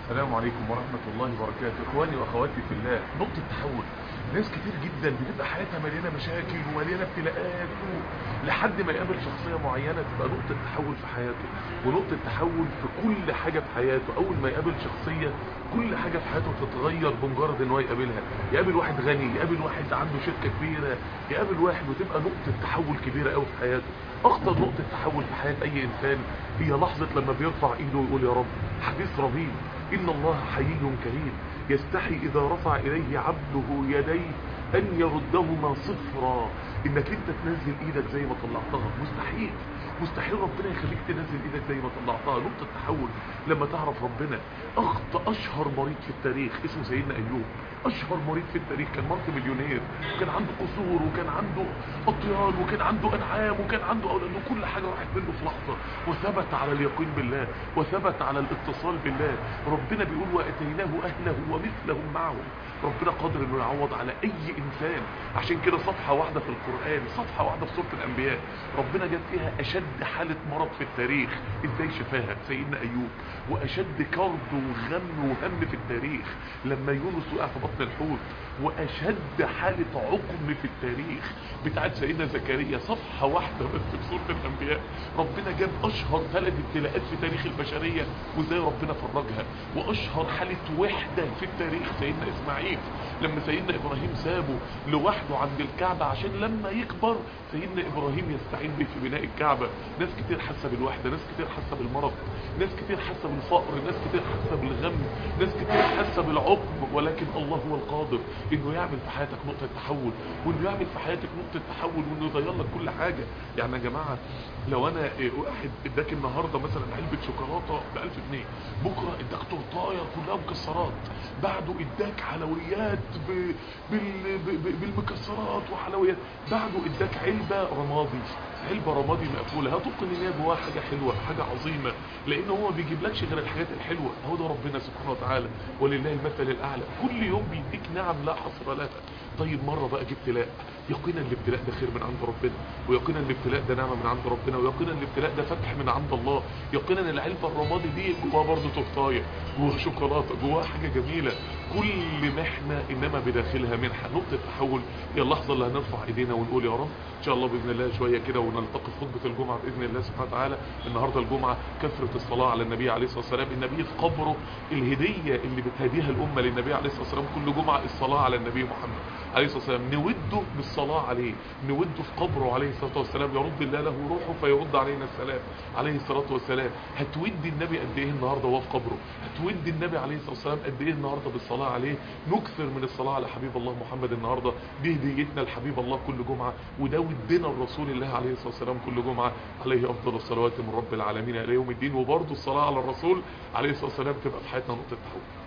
السلام عليكم ورحمة الله وبركاته اخواني واخواتي في الله نقطة تحول ناس كتير جدا بتبقى حياتها مليانة مشاكل ومليانة ابتلاءات و... لحد ما يقابل شخصية معينة تبقى نقطة تحول في حياته ونقطة تحول في كل حاجة في حياته اول ما يقابل شخصية كل حاجة في حياته تتغير بمجرد ان هو يقابلها يقابل واحد غني يقابل واحد عنده شركة كبيرة يقابل واحد وتبقى نقطة تحول كبيرة قوي في حياته اخطر نقطة تحول في حياة اي انسان هي لحظة لما بيرفع ايده ويقول يا رب حديث ربيع إن الله حيي كريم يستحي إذا رفع إليه عبده يديه أن يردهما صفرا إنك أنت تنزل إيدك زي ما طلعتها مستحيل مستحيل ربنا يخليك تنزل إيدك زي ما طلعتها نقطة تحول لما تعرف ربنا أخطأ أشهر مريض في التاريخ اسمه سيدنا أيوب أشهر مريض في التاريخ كان مالتي مليونير وكان عنده قصور وكان عنده أطيان وكان عنده أنعام وكان عنده أولاد وكل حاجة راحت منه في لحظة وثبت على اليقين بالله وثبت على الاتصال بالله ربنا بيقول واتيناه اهله ومثلهم معهم ربنا قادر انه يعوض على اي انسان عشان كده صفحة واحدة في القرآن صفحة واحدة في سورة الانبياء ربنا جاب فيها اشد حالة مرض في التاريخ ازاي شفاها سيدنا ايوب واشد كرب وغم وهم في التاريخ لما يونس وقع في بطن الحوت واشد حالة عقم في التاريخ بتاعت سيدنا زكريا صفحة واحدة بس في سورة الانبياء ربنا جاب اشهر ثلاث ابتلاءات في تاريخ البشرية وازاي ربنا فرجها واشهر حالة وحدة في التاريخ سيدنا اسماعيل لما سيدنا ابراهيم سابه لوحده عند الكعبة عشان لما يكبر سيدنا ابراهيم يستعين به في بناء الكعبة ناس كتير حاسة بالوحدة ناس كتير حاسة بالمرض ناس كتير حاسة بالفقر ناس كتير حاسة بالغم ناس كتير حاسة بالعقم ولكن الله هو القادر انه يعمل في حياتك نقطة تحول وانه يعمل في حياتك نقطة تحول وانه يغير لك كل حاجة يعني يا جماعة لو انا واحد اداك النهاردة مثلا علبة شوكولاتة ب 1000 جنيه بكرة اداك تورتايه كلها مكسرات بعده اداك حلويات ب... بال... ب... بالمكسرات وحلويات بعده اداك علبة رمادي علبة رمادي مقفولة هتبقى ان هي جواها حاجة حلوة حاجة عظيمة لان هو ما بيجيبلكش غير الحاجات الحلوة هو ده ربنا سبحانه وتعالى ولله المثل الاعلى كل يوم بيديك نعم لا حصر لها طيب مرة بقى جبت ابتلاء يقينا الابتلاء ده خير من عند ربنا ويقينا الابتلاء ده نعمة من عند ربنا ويقينا الابتلاء ده فتح من عند الله يقينا العلبة الرمادي دي جواها برضه تورتايه جواها شوكولاته جواها حاجة جميلة كل محنة انما بداخلها منحة نقطة تحول هي اللحظة اللي هنرفع ايدينا ونقول يا رب ان شاء الله باذن الله شوية كده ونلتقي في خطبة الجمعة باذن الله سبحانه وتعالى النهاردة الجمعة كثرة الصلاة على النبي عليه الصلاة والسلام النبي في قبره الهدية اللي بتهديها الامة للنبي عليه الصلاة والسلام كل جمعة الصلاة على النبي محمد عليه الصلاة والسلام نوده بالصلاة عليه نوده في قبره عليه الصلاة والسلام يرد الله له روحه فيرد علينا السلام عليه الصلاة والسلام هتودي النبي قد ايه النهاردة وهو في قبره هتودي النبي عليه الصلاة والسلام قد ايه النهاردة بالصلاة عليه نكثر من الصلاة على حبيب الله محمد النهاردة دي هديتنا لحبيب الله كل جمعة وده ودنا الرسول الله عليه الصلاة والسلام كل جمعة عليه أفضل الصلوات من رب العالمين إلى يوم الدين وبرضه الصلاة على الرسول عليه الصلاة والسلام تبقى في حياتنا نقطة تحول